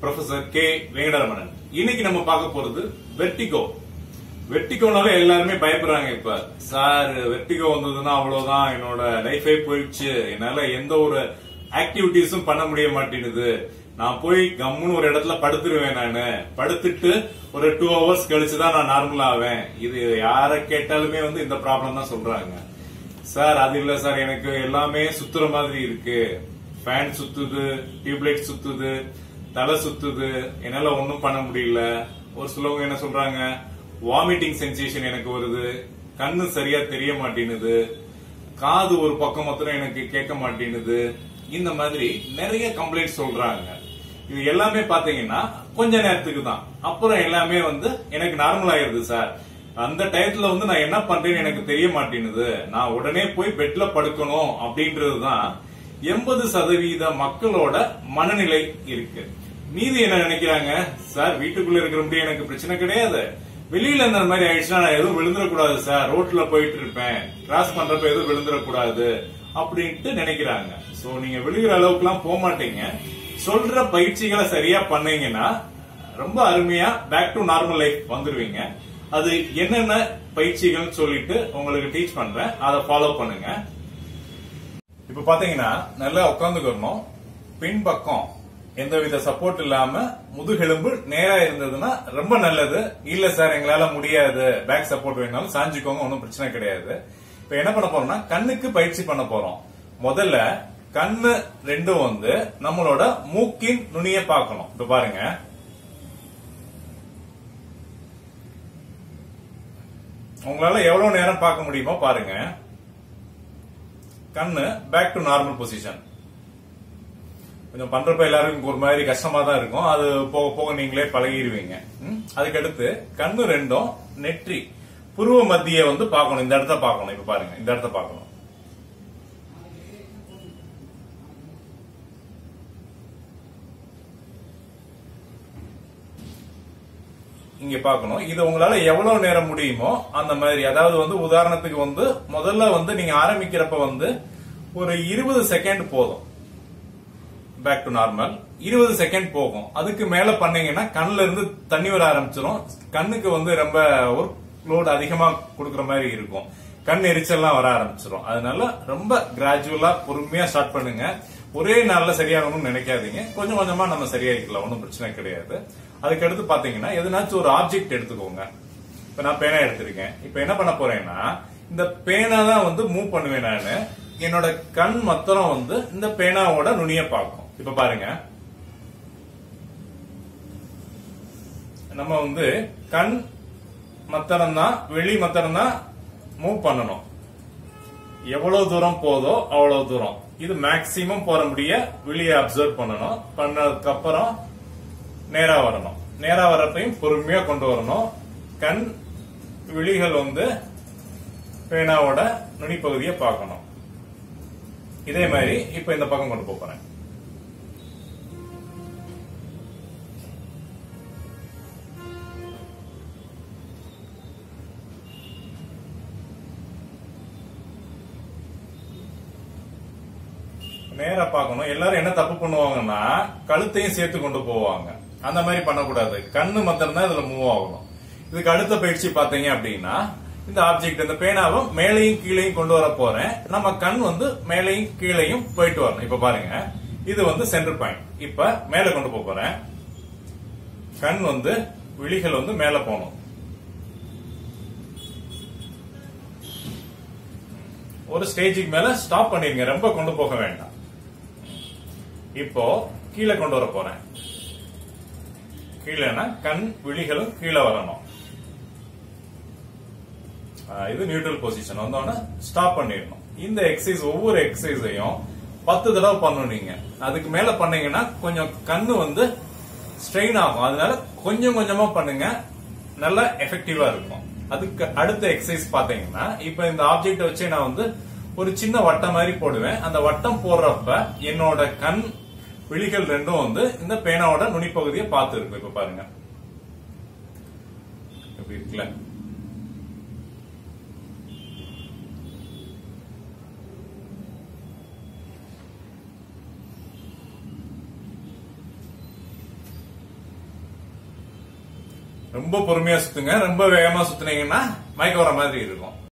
Professor K Venkataramanan இன்னைக்கு நம்ம பார்க்க போறது வெர்டிகோ வெர்டிகோனால எல்லாருமே பயப்படுறாங்க இப்ப சார் வெர்டிகோ வந்ததுன்னா அவ்வளவுதான் என்னோட லைஃபே போயிடுச்சு என்னால எந்த ஒரு ஆக்டிவிட்டிஸும் பண்ண முடிய மாட்டேங்குது நான் போய் கம்முன்னு ஒரு இடத்துல படுத்துருவேன் நானு படுத்துட்டு ஒரு டூ ஹவர்ஸ் கழிச்சுதான் நான் நார்மல் ஆவேன் இது யார கேட்டாலுமே வந்து இந்த ப்ராப்ளம் தான் சொல்றாங்க சார் அது இல்ல சார் எனக்கு எல்லாமே சுத்துற மாதிரி இருக்கு ஃபேன் சுத்துது டியூப்லைட் சுத்துது தலை சுத்துது என்னால ஒண்ணும் பண்ண முடியல ஒரு சிலவங்க என்ன சொல்றாங்க வாமிட்டிங் சென்சேஷன் எனக்கு வருது கண்ணு சரியா தெரிய மாட்டேங்குது காது ஒரு பக்கம் மாத்திரம் எனக்கு கேட்க மாட்டேங்குது இந்த மாதிரி நிறைய கம்ப்ளைண்ட் சொல்றாங்க இது எல்லாமே பாத்தீங்கன்னா கொஞ்ச நேரத்துக்கு தான் அப்புறம் எல்லாமே வந்து எனக்கு நார்மல் ஆயிருது சார் அந்த டயத்துல வந்து நான் என்ன பண்றேன்னு எனக்கு தெரிய மாட்டேங்குது நான் உடனே போய் பெட்ல படுக்கணும் அப்படின்றதுதான் எண்பது சதவீத மக்களோட மனநிலை இருக்கு மீதி என்ன நினைக்கிறாங்க சார் வீட்டுக்குள்ள இருக்கிற முடியும் எனக்கு பிரச்சனை கிடையாது வெளியில இந்த மாதிரி ஆயிடுச்சுன்னா நான் எதுவும் விழுந்துடக்கூடாது சார் ரோட்ல போயிட்டு இருப்பேன் கிராஸ் பண்றப்ப எதுவும் விழுந்துடக்கூடாது அப்படின்ட்டு நினைக்கிறாங்க சோ நீங்க விழுகிற அளவுக்கு எல்லாம் போக மாட்டீங்க சொல்ற பயிற்சிகளை சரியா பண்ணீங்கன்னா ரொம்ப அருமையா பேக் டு நார்மல் லைஃப் வந்துருவீங்க அது என்னென்ன பயிற்சிகள் சொல்லிட்டு உங்களுக்கு டீச் பண்றேன் அதை ஃபாலோ பண்ணுங்க இப்ப பாத்தீங்கன்னா நல்லா உட்காந்துக்கணும் பின்பக்கம் எந்தவித சப்போர்ட் இல்லாம முதுகெலும்பு நேரா இருந்ததுன்னா ரொம்ப நல்லது இல்ல சார் எங்களால முடியாது பேக் சப்போர்ட் வேணாலும் சாஞ்சுக்கோங்க ஒன்றும் பிரச்சனை கிடையாது இப்ப என்ன பண்ண போறோம்னா கண்ணுக்கு பயிற்சி பண்ண போறோம் முதல்ல கண்ணு ரெண்டும் வந்து நம்மளோட மூக்கின் நுனிய பார்க்கணும் இப்ப பாருங்க உங்களால எவ்வளவு நேரம் பார்க்க முடியுமோ பாருங்க கண்ணு பேக் டு நார்மல் பொசிஷன் கொஞ்சம் பண்றப்ப எல்லாருக்கும் ஒரு மாதிரி கஷ்டமா தான் இருக்கும் அது போக போக நீங்களே பழகிடுவீங்க ம்? அதுக்கடுத்து கண்ணு ரெண்டும் நெற்றி புருவ மத்திய வந்து பார்க்கணும் இந்த இடத்த பார்க்கணும் இப்ப பாருங்க இந்த இடத்த பார்க்கணும் இங்க பார்க்கணும் இது உங்களால எவ்வளவு நேரம் முடியுமோ அந்த மாதிரி அதாவது வந்து உதாரணத்துக்கு வந்து முதல்ல வந்து நீங்க ஆரம்பிக்கிறப்ப வந்து ஒரு இருபது செகண்ட் போதும் பேக் டு நார்மல் இருபது செகண்ட் போகும் அதுக்கு மேல பண்ணீங்கன்னா கண்ணுல இருந்து தண்ணி வர ஆரம்பிச்சிடும் கண்ணுக்கு வந்து ரொம்ப ஒர்க் லோடு அதிகமா கொடுக்கற மாதிரி இருக்கும் கண் எரிச்சல்லாம் வர ஆரம்பிச்சிடும் அதனால ரொம்ப கிராஜுவலா பொறுமையா ஸ்டார்ட் பண்ணுங்க ஒரே நாள்ல சரியாகணும்னு நினைக்காதீங்க கொஞ்சம் கொஞ்சமா நம்ம சரியாயிக்கலாம் ஒன்றும் பிரச்சனை கிடையாது அதுக்கடுத்து பாத்தீங்கன்னா எதுனாச்சும் ஒரு ஆப்ஜெக்ட் எடுத்துக்கோங்க இப்ப நான் பேனா எடுத்திருக்கேன் இப்ப என்ன பண்ண போறேன்னா இந்த பேனா தான் வந்து மூவ் பண்ணுவேன் நானு என்னோட கண் மொத்தம் வந்து இந்த பேனாவோட நுனிய பார்க்கும் இப்ப பாருங்க நம்ம வந்து கண் மத்தனம் தான் வெளி மத்தனம் தான் மூவ் பண்ணணும் எவ்வளவு தூரம் போதோ அவ்வளவு தூரம் இது மேக்சிமம் போற முடிய வெளியே அப்சர்வ் பண்ணணும் பண்ணதுக்கு அப்புறம் நேரா வரணும் நேரா வரப்பையும் பொறுமையா கொண்டு வரணும் கண் விழிகள் வந்து பேனாவோட நுனிப்பகுதியை பார்க்கணும் இதே மாதிரி இப்ப இந்த பக்கம் கொண்டு போப் போறேன் நேரா பார்க்கணும் எல்லாரும் என்ன தப்பு பண்ணுவாங்கன்னா கழுத்தையும் சேர்த்து கொண்டு போவாங்க அந்த மாதிரி பண்ணக்கூடாது கண்ணு மாத்திரம் தான் இதுல மூவ் ஆகணும் இதுக்கு அடுத்த பயிற்சி பாத்தீங்க அப்படின்னா இந்த ஆப்ஜெக்ட் இந்த பேனாவும் மேலையும் கீழையும் கொண்டு வர போறேன் நம்ம கண் வந்து மேலையும் கீழையும் போயிட்டு வரணும் இப்ப பாருங்க இது வந்து சென்டர் பாயிண்ட் இப்ப மேல கொண்டு போக போறேன் கண் வந்து விழிகள் வந்து மேல போகணும் ஒரு ஸ்டேஜுக்கு மேல ஸ்டாப் பண்ணிருங்க ரொம்ப கொண்டு போக வேண்டாம் இப்போ கீழே கொண்டு வர போறேன் கீழேனா கண் விழிகளும் கீழே வரணும் ஆஹ் இது நியூட்ரல் பொசிஷன் வந்தோடனே ஸ்டாப் பண்ணிடணும் இந்த எக்ஸசைஸ் ஒவ்வொரு எக்ஸசைஸையும் பத்து தடவை பண்ணணும் அதுக்கு மேல பண்ணீங்கன்னா கொஞ்சம் கண்ணு வந்து ஸ்ட்ரெயின் ஆகும் அதனால கொஞ்சம் கொஞ்சமா பண்ணுங்க நல்லா எஃபெக்டிவா இருக்கும் அதுக்கு அடுத்த எக்ஸசைஸ் பாத்தீங்கன்னா இப்ப இந்த ஆப்ஜெக்ட் வச்சு நான் வந்து ஒரு சின்ன வட்டம் மாதிரி போடுவேன் அந்த வட்டம் போடுறப்ப என்னோட கண் விழிகள் ரெண்டும் வந்து இந்த பேனாவோட நுனிப்பகுதியை பார்த்து இருக்கும் இப்ப பாருங்க இப்படி இருக்குல்ல ரொம்ப பொறுமையா சுத்துங்க ரொம்ப வேகமா சுத்துனீங்கன்னா மயக்க வர மாதிரி இருக்கும்